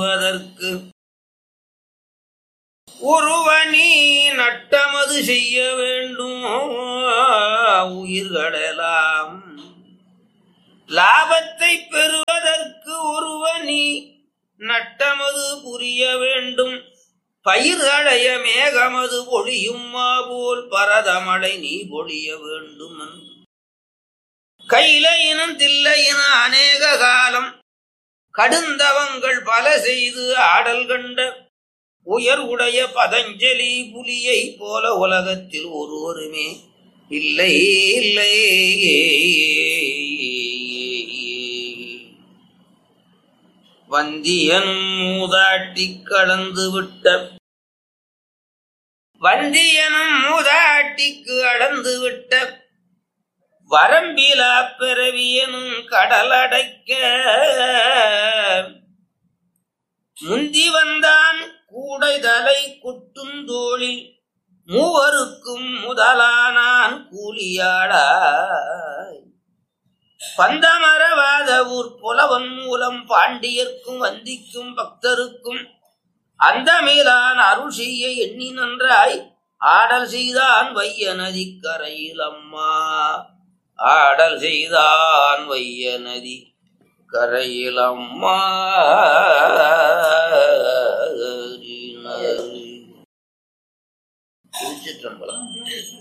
அதற்கு ஒருவனி நட்டமது செய்ய வேண்டும் உயிர்களெல்லாம் லாபத்தை பெறுவதற்கு ஒருவனி நட்டமது புரிய வேண்டும் பயிர்களைய மேகமது பொழியும் போல் பரதமழை நீ பொழிய வேண்டும் என்று கையிலையினும் தில்லையினும் அநேக காலம் கடுந்தவங்கள் பல செய்து ஆடல் கண்ட உயர் உடைய பதஞ்சலி புலியை போல உலகத்தில் ஒருவருமே இல்லை இல்லை வந்தியனும் மூதாட்டி கலந்து விட்ட வந்தியனும் மூதாட்டிக்கு அளந்து விட்ட வரம்பிலா பிறவியனும் கடலடைக்க முந்தி வந்தான் கூடைதலை குட்டுந்தோளில் மூவருக்கும் முதலானான் கூலியாடாய் பந்தமரவாத ஊர் புலவன் மூலம் பாண்டியர்க்கும் வந்திக்கும் பக்தருக்கும் அந்த மேலான் அருள் செய்ய எண்ணி நன்றாய் ஆடல் செய்தான் வைய நதி கரையில் அம்மா ஆடல் செய்தான் வைய நதி கரையில் அம்மா திருச்சிற்றம்பலம்